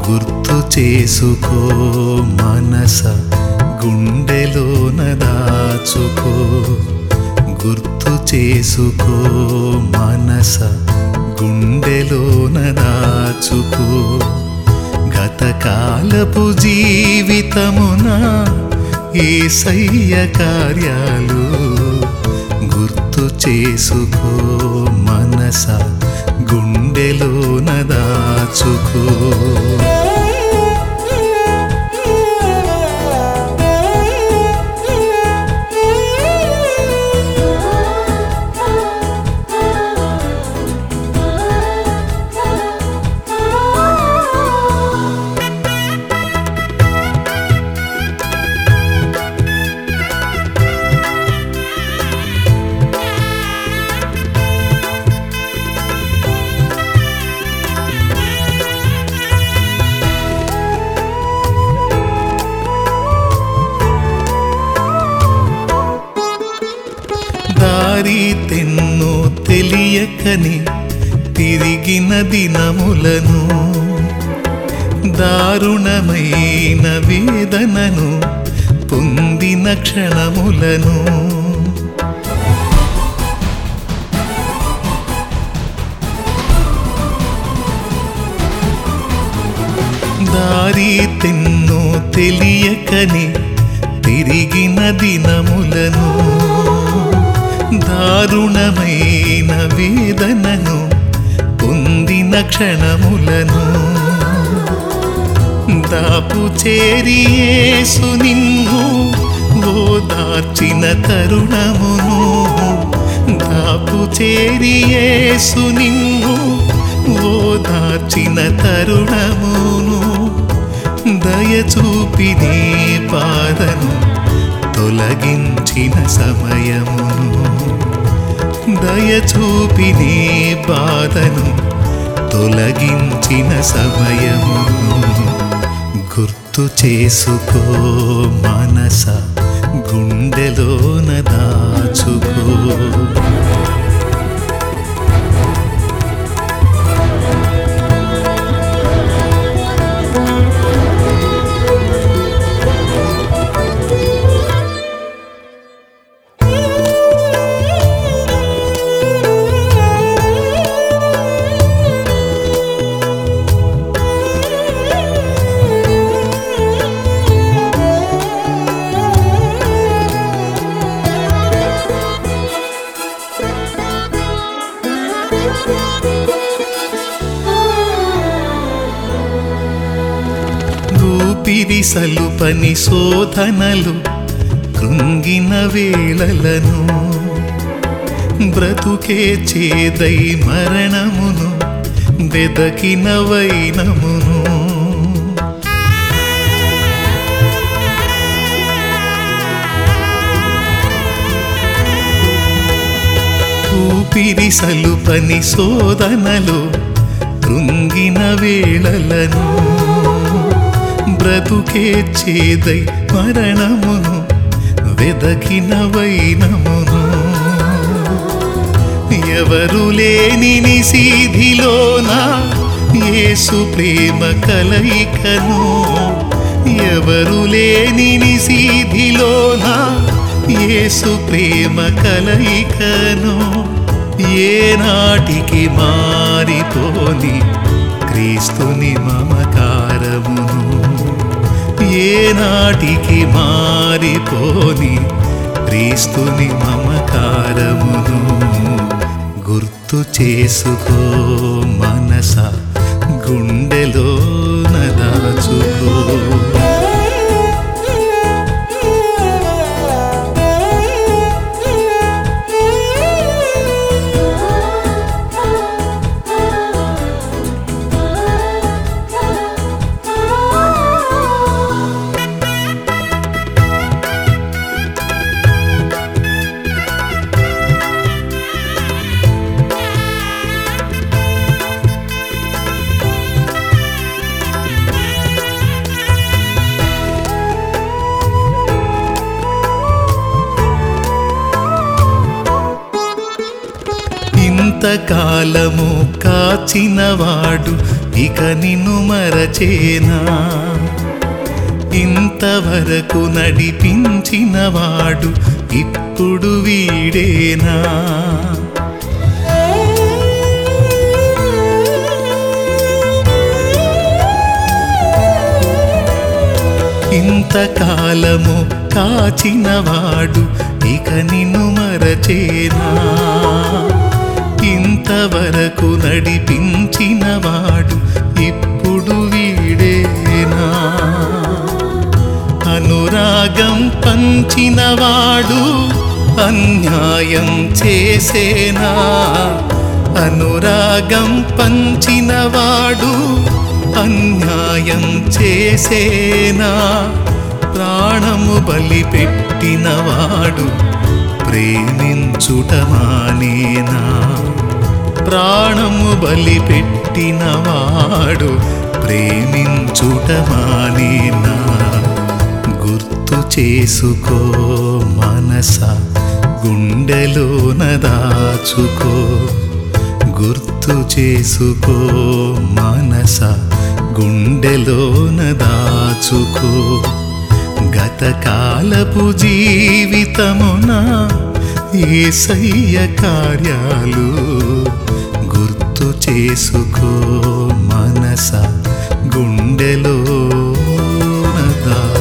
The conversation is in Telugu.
గుర్తు చేసుకో మనస గుండెలోన దాచుకో గుర్తు చేసుకో మనస గుండెలోన దాచుకో గతకాలపు జీవితమున ఏసయ్య కార్యాలు గుర్తు చేసుకో మనస గుండెలోన దాచుకో దారి తెన్నో తెలియకని తిరిగిన దినములను దారుణమైన వేదనను పొందిన క్షణములను దారి తెన్నో తెలియకని తిరిగిన దినములను దారుణమైన వేదనను పొందిన క్షణములను దాపు చేరియేసు నిన్ను ఓదార్చిన తరుణమును దాపు చేరియేసు నిన్ను ఓదార్చిన తరుణమును దయచూపి నీ పాదను తొలగించిన సమయమును దయచూపి నీ బాధను తొలగించిన సమయమును గుర్తు చేసుకో మనస గుండెలోన దాచుకో ఊపిరి సలుపని శోధనలు కృంగిన వేళలను బ్రతుకే చేదై మరణమును వెదకిన వైనమును ఊపిరి సలుపని శోధనలు కృంగిన వేళలను బ్రతుకే చేదై మరణమును వెదకిన వైనమును ఎవరు లేని నిసీధిలోన యేసు ప్రేమ కలయికను ఎవరు లేని నిసీధిలోన యేసు ప్రేమ కలయికను ఏనాటికి మారిపోని క్రీస్తుని మమకారమును ఏనాటికి మారిపోని క్రీస్తుని మమకారమును గుర్తు చేసుకో మనస గుండెలో దాచుకో ఇంతకాలము కాచినవాడు ఇక నిన్ను మరచేనా ఇంతవరకు నడిపించినవాడు ఇప్పుడు వీడేనా ఇంతకాలము కాచినవాడు ఇక నిన్ను మరచేనా ఇంతవరకు నడిపించినవాడు ఇప్పుడు వీడేనా అనురాగం పంచినవాడు అన్యాయం చేసేనా అనురాగం పంచినవాడు అన్యాయం చేసేనా ప్రాణము బలి పెట్టినవాడు ప్రేమించుట మానేనా ప్రాణము బలి పెట్టినవాడు ప్రేమించుట మానేనా గుర్తు చేసుకో మనస గుండెలోన దాచుకో గుర్తు చేసుకో మనస గుండెలోన దాచుకో గతకాలపు జీవితమున ఏసయ్య కార్యాలు గుర్తు చేసుకో మనస గుండెలోన దా